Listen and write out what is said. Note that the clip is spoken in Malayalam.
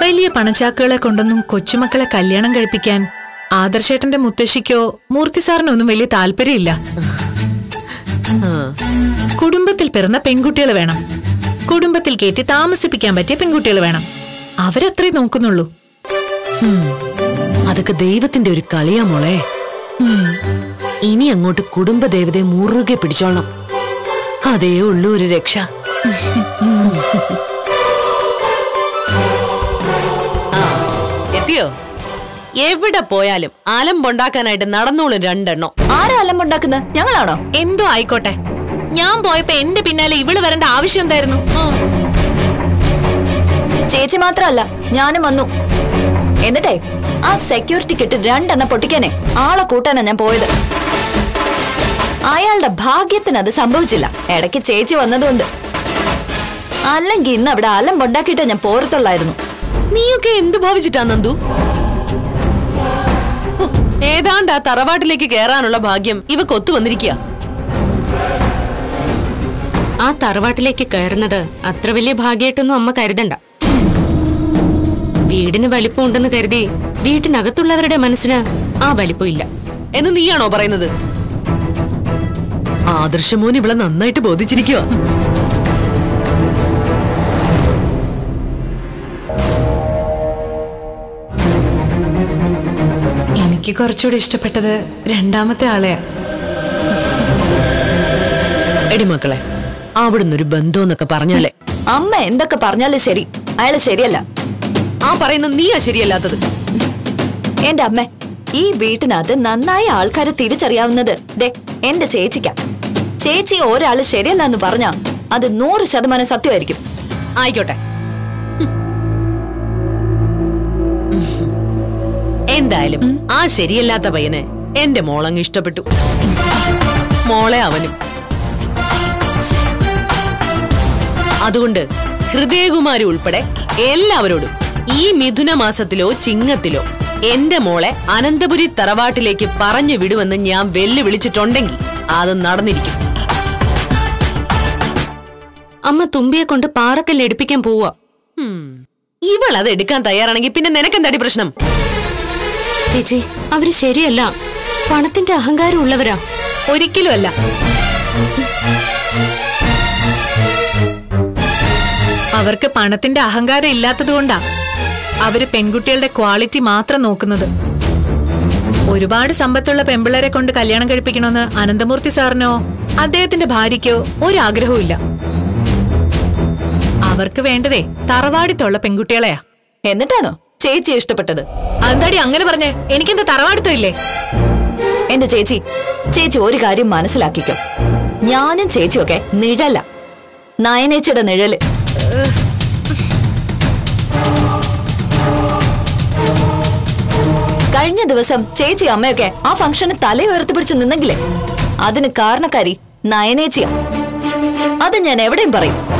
വലിയ പണച്ചാക്കുകളെ കൊണ്ടൊന്നും കൊച്ചുമക്കളെ കല്യാണം കഴിപ്പിക്കാൻ ആദർശേട്ടന്റെ മുത്തശ്ശിക്കോ മൂർത്തി സാറിനോ ഒന്നും വലിയ താല്പര്യമില്ല കുടുംബത്തിൽ പിറന്ന പെൺകുട്ടികൾ വേണം കുടുംബത്തിൽ കയറ്റി താമസിപ്പിക്കാൻ പറ്റിയ പെൺകുട്ടികൾ വേണം അവരത്രേ നോക്കുന്നുള്ളൂ അതൊക്കെ ദൈവത്തിന്റെ ഒരു കളിയാ മോളെ ഉം. ഇനി അങ്ങോട്ട് കുടുംബദേവതയെ മുറുകെ പിടിച്ചോളണം അതേ ഉള്ളൂ ഒരു രക്ഷ എത്തിയോ എവിടെ പോയാലും അലമ്പുണ്ടാക്കാനായിട്ട് നടന്നോളും രണ്ടെണ്ണം ആരാ അലമ്പുണ്ടാക്കുന്നത് ഞങ്ങളാണോ എന്തോ ആയിക്കോട്ടെ ഞാൻ പോയപ്പോ എന്റെ പിന്നാലെ ഇവള് വരേണ്ട ആവശ്യം എന്തായിരുന്നു ചേച്ചി മാത്രമല്ല ഞാനും വന്നു എന്നിട്ടേ ആ സെക്യൂരിറ്റി കിട്ട് രണ്ടെണ്ണം പൊട്ടിക്കാനേ ആളെ കൂട്ടാനാ ഞാൻ പോയത് അയാളുടെ ഭാഗ്യത്തിന് അത് സംഭവിച്ചില്ല ഇടയ്ക്ക് ചേച്ചി വന്നതുകൊണ്ട് അല്ലെങ്കിൽ ഇന്ന് അവിടെ അലമ്പുണ്ടാക്കിയിട്ട് ഞാൻ പോരത്തുള്ളായിരുന്നു നീയൊക്കെ എന്ത് ഭാവിച്ചിട്ടാ നന്ദു ഹോ, ഏതാണ്ട് ആ തറവാട്ടിലേക്ക് കയറാനുള്ള ഭാഗ്യം ഇവക്ക് ഒത്തു വന്നിരിക്കുക ആ തറവാട്ടിലേക്ക് കയറുന്നത് അത്ര വലിയ ഭാഗ്യമായിട്ടൊന്നും അമ്മ കരുതണ്ട വീടിന് വലിപ്പമുണ്ടെന്ന് കരുതി വീട്ടിനകത്തുള്ളവരുടെ മനസ്സിന് ആ വലിപ്പം ഇല്ല എന്ന് നീയാണോ പറയുന്നത് ആദർശമോൻ ഇവളെ നന്നായിട്ട് ബോധിച്ചിരിക്കുക എനിക്ക് കുറച്ചുകൂടി ഇഷ്ടപ്പെട്ടത് രണ്ടാമത്തെ ആളെയാ എടി മക്കളെ അവിടുന്ന് ഒരു ബന്ധം എന്നൊക്കെ പറഞ്ഞാലേ അമ്മ എന്തൊക്കെ പറഞ്ഞാലും ശരി അയാള് ശരിയല്ല ആ പറയുന്ന നീയാ ശരിയല്ലാത്തത് എന്റെ അമ്മ ഈ വീട്ടിനകത്ത് നന്നായി ആൾക്കാരെ തിരിച്ചറിയാവുന്നത് ദേ എന്റെ ചേച്ചിക്കാ ചേച്ചി ഒരാള് ശരിയല്ല എന്ന് പറഞ്ഞാ അത് നൂറ് ശതമാനം സത്യമായിരിക്കും ആയിക്കോട്ടെ എന്തായാലും ആ ശരിയല്ലാത്ത പയ്യനെ എന്റെ മോളങ്ങ് ഇഷ്ടപ്പെട്ടു മോളെ അവനും അതുകൊണ്ട് ഹൃദയകുമാരി ഉൾപ്പെടെ എല്ലാവരോടും ഈ മിഥുന മാസത്തിലോ ചിങ്ങത്തിലോ എന്റെ മോളെ അനന്തപുരി തറവാട്ടിലേക്ക് പറഞ്ഞു വിടുമെന്ന് ഞാൻ വെല്ലുവിളിച്ചിട്ടുണ്ടെങ്കിൽ അത് നടന്നിരിക്കും അമ്മ തുമ്പിയെ കൊണ്ട് പാറക്കല്ല് എടുപ്പിക്കാൻ പോവാ ഇവൾ അത് എടുക്കാൻ തയ്യാറാണെങ്കിൽ പിന്നെ നിനക്കെന്താടി പ്രശ്നം ചേച്ചി അവര് ശരിയല്ല പണത്തിന്റെ അഹങ്കാരം ഉള്ളവരാ ഒരിക്കലുമല്ല അവർക്ക് പണത്തിന്റെ അഹങ്കാരം ഇല്ലാത്തതുകൊണ്ടാ അവര് പെൺകുട്ടികളുടെ ക്വാളിറ്റി മാത്രം നോക്കുന്നത് ഒരുപാട് സമ്പത്തുള്ള പെമ്പിള്ളേരെ കൊണ്ട് കല്യാണം കഴിപ്പിക്കണമെന്ന് അനന്തമൂർത്തി സാറിനോ അദ്ദേഹത്തിന്റെ ഭാര്യയ്ക്കോ ഒരാഗ്രഹവും ഇല്ല അവർക്ക് വേണ്ടതേ തറവാടിത്തുള്ള പെൺകുട്ടികളെയാ എന്നിട്ടാണോ ചേച്ചി ഇഷ്ടപ്പെട്ടത് അതെന്താടി അങ്ങനെ പറഞ്ഞേ എനിക്കെന്താ തറവാടിത്തം ഇല്ലേ എന്റെ ചേച്ചി ചേച്ചി ഒരു കാര്യം മനസ്സിലാക്കിക്കോ ഞാനും ചേച്ചിയൊക്കെ നിഴല നയനേച്ചിയുടെ നിഴല് കഴിഞ്ഞ ദിവസം ചേച്ചി അമ്മയൊക്കെ ആ ഫംഗ്ഷന് തല ഉയർത്തിപ്പിടിച്ച് നിന്നെങ്കിലേ അതിന് കാരണക്കാരി നയനേച്ചിയാ അത് ഞാൻ എവിടെയും പറയും